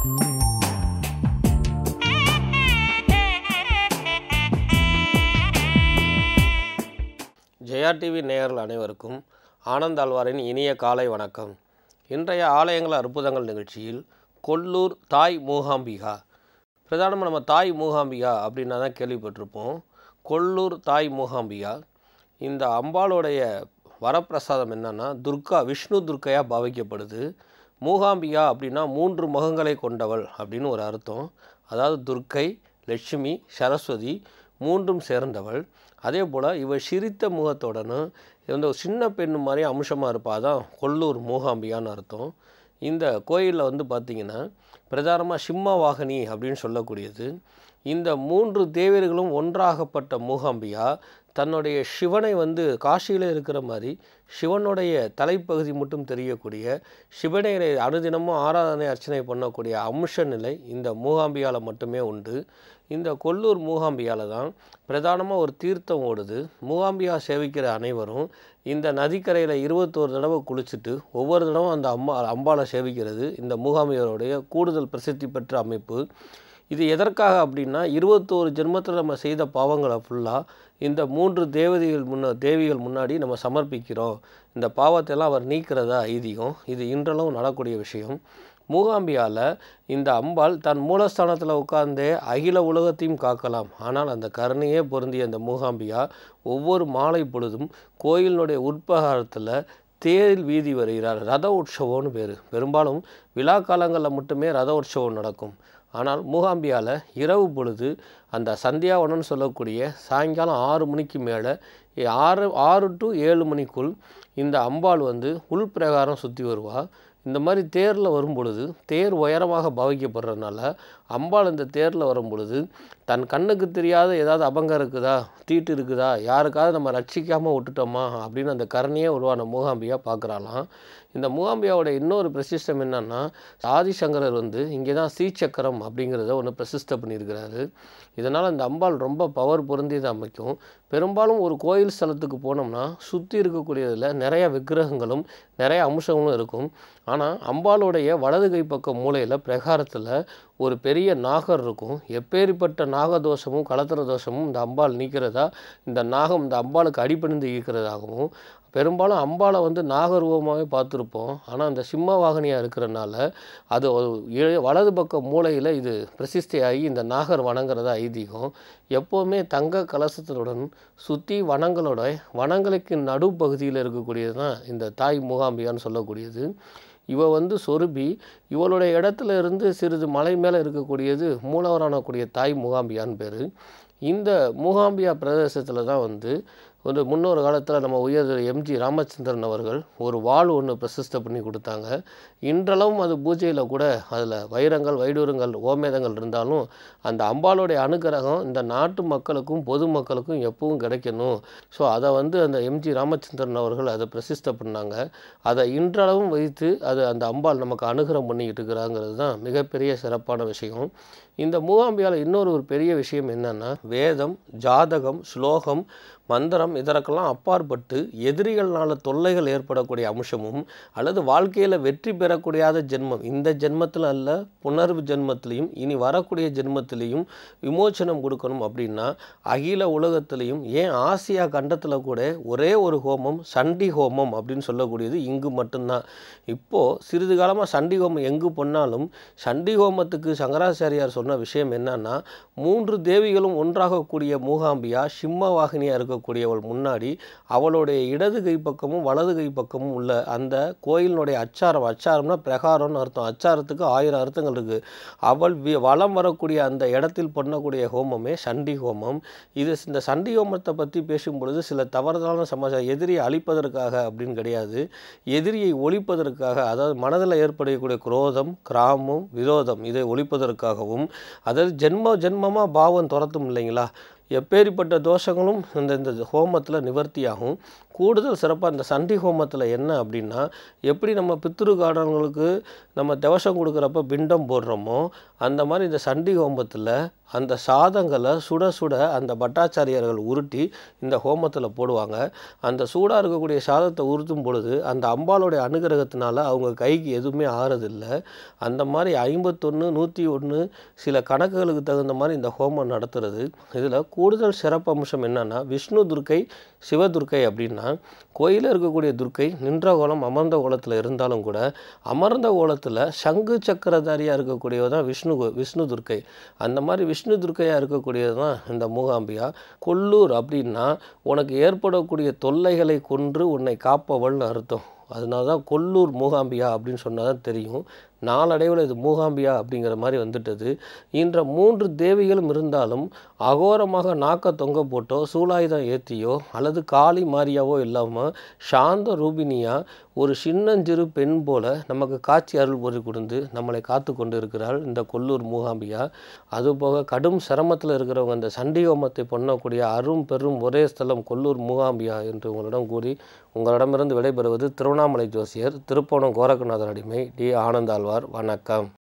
Jaya TV நேயர்கள் அனைவருக்கும் ஆனந்த் ஆழ்வாரின் இனிய காலை வணக்கம் இன்றைய ஆலயங்கள் அற்புதங்கள் நிகழ்ச்சியில் கொல்லூர் தாய் மூகாம்பிகா பிரதானமாக நம்ம தாய் மூகாம்பிகா அப்படின்னா தான் கேள்விப்பட்டிருப்போம் கொல்லூர் தாய் மூகாம்பிகா இந்த அம்பாளுடைய வரப்பிரசாதம் என்னன்னா துர்கா விஷ்ணு துர்க்கையாக பாவிக்கப்படுது மூகாம்பிகா அப்படின்னா மூன்று முகங்களை கொண்டவள் அப்படின்னு ஒரு அர்த்தம் அதாவது துர்க்கை லட்சுமி சரஸ்வதி மூன்றும் சேர்ந்தவள் அதே போல் இவள் சிரித்த முகத்துடனும் இந்த ஒரு சின்ன பெண்ணு மாதிரி அம்சமாக இருப்பாள் அதான் கொல்லூர் மூகாம்பிகான்னு அர்த்தம் இந்த கோயிலில் வந்து பார்த்திங்கன்னா பிரதானமாக சிம்ம வாகினி அப்படின்னு சொல்லக்கூடியது இந்த மூன்று தேவர்களும் ஒன்றாகப்பட்ட மூகாம்பிகா தன்னுடைய சிவனை வந்து காசியில் இருக்கிற மாதிரி சிவனுடைய தலைப்பகுதி மட்டும் தெரியக்கூடிய சிவனை அனுதினமும் ஆராதனை அர்ச்சனை பண்ணக்கூடிய அம்ச நிலை இந்த மூகாம்பியால மட்டுமே உண்டு இந்த கொல்லூர் மூகாம்பியால தான் பிரதானமாக ஒரு தீர்த்தம் ஓடுது மூகாம்பியா சேவிக்கிற அனைவரும் இந்த நதிக்கரையில் இருபத்தோரு தடவை குளிச்சுட்டு ஒவ்வொரு தடவை அந்த அம்மா அம்பாளை சேவிக்கிறது இந்த மூகாம்பியாருடைய கூடுதல் பிரசித்தி பெற்ற அமைப்பு இது எதற்காக அப்படின்னா இருபத்தோரு ஜென்மத்தில் நம்ம செய்த பாவங்களை ஃபுல்லாக இந்த மூன்று தேவதைகள் முன்ன தேவிகள் முன்னாடி நம்ம சமர்ப்பிக்கிறோம் இந்த பாவத்தையெல்லாம் அவர் நீக்கிறதா ஐதீகம் இது இன்றளவும் நடக்கூடிய விஷயம் மூகாம்பியால் இந்த அம்பாள் தன் மூலஸ்தானத்தில் உட்கார்ந்தே அகில உலகத்தையும் காக்கலாம் ஆனால் அந்த கருணையே பொருந்திய அந்த மூகாம்பியா ஒவ்வொரு மாலை பொழுதும் கோயிலினுடைய உட்பகாரத்தில் தேரில் வீதி வருகிறார் ரத உற்சவம்னு பேர் பெரும்பாலும் விழா காலங்களில் மட்டுமே ரத உற்சவம் நடக்கும் ஆனால் மூகாம்பியால் இரவு பொழுது அந்த சந்தியாவனம்னு சொல்லக்கூடிய சாயங்காலம் ஆறு மணிக்கு மேலே ஆறு ஆறு டு ஏழு மணிக்குள் இந்த அம்பாள் வந்து உள் பிரகாரம் சுற்றி வருவாள் இந்த மாதிரி தேரில் வரும் பொழுது தேர் உயரமாக பாவிக்கப்படுறதுனால அம்பாள் இந்த தேரில் வரும் பொழுது தன் கண்ணுக்கு தெரியாத ஏதாவது அபங்கம் இருக்குதா தீட்டு இருக்குதா யாருக்காவது நம்ம ரட்சிக்காமல் விட்டுட்டோமா அப்படின்னு அந்த கருணையே உருவான மூகாம்பியாக பார்க்குறாலாம் இந்த மூகாம்பியாவோட இன்னொரு பிரசிஷ்டம் என்னன்னா ஆதிசங்கரர் வந்து இங்கே தான் ஸ்ரீசக்கரம் அப்படிங்கிறத ஒன்று பிரசிஷ்ட பண்ணியிருக்கிறாரு இதனால் அந்த அம்பாள் ரொம்ப பவர் பொருந்தியது அமைக்கும் பெரும்பாலும் ஒரு கோயில் ஸ்தலத்துக்கு போனோம்னா சுற்றி இருக்கக்கூடியதில் நிறைய விக்கிரகங்களும் நிறைய அம்சங்களும் இருக்கும் ஆனால் அம்பாளுடைய வலது கை பக்கம் மூலையில் பிரகாரத்தில் ஒரு பெரிய நாகர் இருக்கும் எப்பேற்பட்ட நாகதோஷமும் கலத்திர தோஷமும் இந்த அம்பாள் நீக்கிறதா இந்த நாகம் இந்த அம்பாளுக்கு அடிபணிந்து ஈக்கிறதாகவும் பெரும்பாலும் அம்பாளை வந்து நாகரூபமாகவே பார்த்துருப்போம் ஆனால் அந்த சிம்ம வாகனியாக இருக்கிறனால அது ஒரு இழ- வலது பக்கம் மூலையில் இது பிரசிஷ்டையாகி இந்த நாகர் வணங்குறதா ஐதீகம் எப்போவுமே தங்க கலசத்துடன் சுற்றி வனங்களோட வனங்களுக்கு நடுப்பகுதியில் இருக்கக்கூடியது தான் இந்த தாய் மூகாம்பிகான்னு சொல்லக்கூடியது இவ வந்து சொருபி இவளுடைய இடத்துல இருந்து சிறிது மலை மேலே இருக்கக்கூடியது மூலவரானக்கூடிய தாய் மூகாம்பியான்னு பேர் இந்த மூகாம்பியா பிரதேசத்தில் தான் வந்து ஒரு முன்னொரு காலத்தில் நம்ம உயர் எம்ஜி ராமச்சந்திரன் அவர்கள் ஒரு வாள் ஒன்று பிரசிஷ்ட பண்ணி கொடுத்தாங்க இன்றளவும் அது பூஜையில் கூட அதில் வைரங்கள் வைடூரங்கள் ஓமேதங்கள் இருந்தாலும் அந்த அம்பாளுடைய அனுகிரகம் இந்த நாட்டு மக்களுக்கும் பொது மக்களுக்கும் எப்பவும் கிடைக்கணும் ஸோ அதை வந்து அந்த எம்ஜி ராமச்சந்திரன் அவர்கள் அதை பிரசிஷ்ட பண்ணாங்க அதை இன்றளவும் வைத்து அது அந்த அம்பாள் நமக்கு அனுகிரகம் பண்ணிக்கிட்டு இருக்கிறாங்கிறது தான் மிகப்பெரிய சிறப்பான விஷயம் இந்த மூகாம்பியால் இன்னொரு ஒரு பெரிய விஷயம் என்னன்னா வேதம் ஜாதகம் ஸ்லோகம் மந்திரம் இதற்கெல்லாம் அப்பாற்பட்டு எதிரிகள்னால தொல்லைகள் ஏற்படக்கூடிய அம்சமும் அல்லது வாழ்க்கையில் வெற்றி பெறக்கூடியாத ஜென்மம் இந்த ஜென்மத்தில் அல்ல புனர்வு ஜென்மத்திலையும் இனி வரக்கூடிய ஜென்மத்திலையும் விமோச்சனம் கொடுக்கணும் அப்படின்னா அகில உலகத்திலையும் ஏன் ஆசியா கண்டத்தில் கூட ஒரே ஒரு ஹோமம் சண்டி ஹோமம் அப்படின்னு சொல்லக்கூடியது இங்கு மட்டும்தான் இப்போது சிறிது காலமாக சண்டி ஹோமம் எங்கு பண்ணாலும் சண்டி ஹோமத்துக்கு சங்கராச்சாரியார் சொன்ன விஷயம் என்னன்னா மூன்று தேவிகளும் ஒன்றாகக்கூடிய மூகாம்பியா சிம்ம வாகினியாக இருக்கக்கூடியவள் முன்னாடி அவளுடைய இடது கை பக்கமும் வலது கை பக்கமும் உள்ள அந்த கோயிலினுடைய அச்சாரம் அச்சாரம்னா பிரகாரம்னு அர்த்தம் அச்சாரத்துக்கு ஆயிரம் அர்த்தங்கள் இருக்குது அவள் வி- வலம் வரக்கூடிய அந்த இடத்தில் பண்ணக்கூடிய ஹோமமே சண்டி ஹோமம் இது இந்த சண்டி ஹோமத்தை பற்றி பேசும் பொழுது சில தவறுதலான சமாச்சாரம் எதிரியை அழிப்பதற்காக அப்படின்னு கிடையாது எதிரியை ஒழிப்பதற்காக அதாவது மனதில் ஏற்படக்கூடிய குரோதம் கிராமம் விரோதம் இதை ஒழிப்பதற்காகவும் அதாவது ஜென்ம ஜென்மமாக பாவம் துரத்தும் இல்லைங்களா எப்பேரிப்பட்ட தோஷங்களும் இந்த இந்த ஹோமத்தில் நிவர்த்தியாகும் கூடுதல் சிறப்பாக இந்த சண்டி ஹோமத்தில் என்ன அப்படின்னா எப்படி நம்ம பித்ருகாரங்களுக்கு நம்ம தவசம் கொடுக்குறப்ப பிண்டம் போடுறோமோ அந்த மாதிரி இந்த சண்டி ஹோமத்தில் அந்த சாதங்களை சுட சுட அந்த பட்டாச்சாரியர்கள் உருட்டி இந்த ஹோமத்தில் போடுவாங்க அந்த சூடாக இருக்கக்கூடிய சாதத்தை உருட்டும் பொழுது அந்த அம்பாளுடைய அனுகிரகத்தினால அவங்க கைக்கு எதுவுமே ஆறதில்லை அந்த மாதிரி ஐம்பத்தொன்று நூற்றி ஒன்று சில கணக்குகளுக்கு தகுந்த மாதிரி இந்த ஹோமம் நடத்துறது இதில் கூடுதல் சிறப்பம்சம் என்னென்னா விஷ்ணு துர்க்கை சிவதுர்க்கை அப்படின்னா கோயிலில் இருக்கக்கூடிய துர்க்கை நின்ற கோலம் அமர்ந்த கோலத்தில் இருந்தாலும் கூட அமர்ந்த கோலத்தில் சங்கு சக்கரதாரியாக இருக்கக்கூடியது தான் விஷ்ணு கோ- விஷ்ணு துர்க்கை அந்த மாதிரி விஷ்ணு துர்க்கையாக இருக்கக்கூடியது தான் இந்த மூகாம்பிகா கொல்லூர் அப்படின்னா உனக்கு ஏற்படக்கூடிய தொல்லைகளை கொன்று உன்னை காப்பவள்னு அர்த்தம் அதனால தான் கொல்லூர் மூகாம்பியா அப்படின்னு சொன்னால் தான் தெரியும் நாளடைவில் இது மூகாம்பியா அப்படிங்கிற மாதிரி வந்துட்டது இன்ற மூன்று தேவிகளும் இருந்தாலும் அகோரமாக நாக்க தொங்க போட்டோ சூலாயுதம் ஏற்றியோ அல்லது காளி மாரியாவோ இல்லாமல் சாந்த ரூபினியா ஒரு சின்னஞ்சிறு பெண் போல நமக்கு காட்சி அருள் பொறி கொடுத்து நம்மளை காத்து கொண்டு இருக்கிறாள் இந்த கொல்லூர் மூகாம்பிகா அதுபோக கடும் சிரமத்தில் இருக்கிறவங்க இந்த சண்டி ஹோமத்தை பண்ணக்கூடிய அரும் பெரும் ஒரே ஸ்தலம் கொல்லூர் மூகாம்பிகா என்று உங்களிடம் கூறி உங்களிடமிருந்து விடைபெறுவது திருவண்ணாமலை ஜோசியர் திருப்போணம் கோரக்கநாதர் அடிமை டி ஆனந்தாழ்வார் வணக்கம்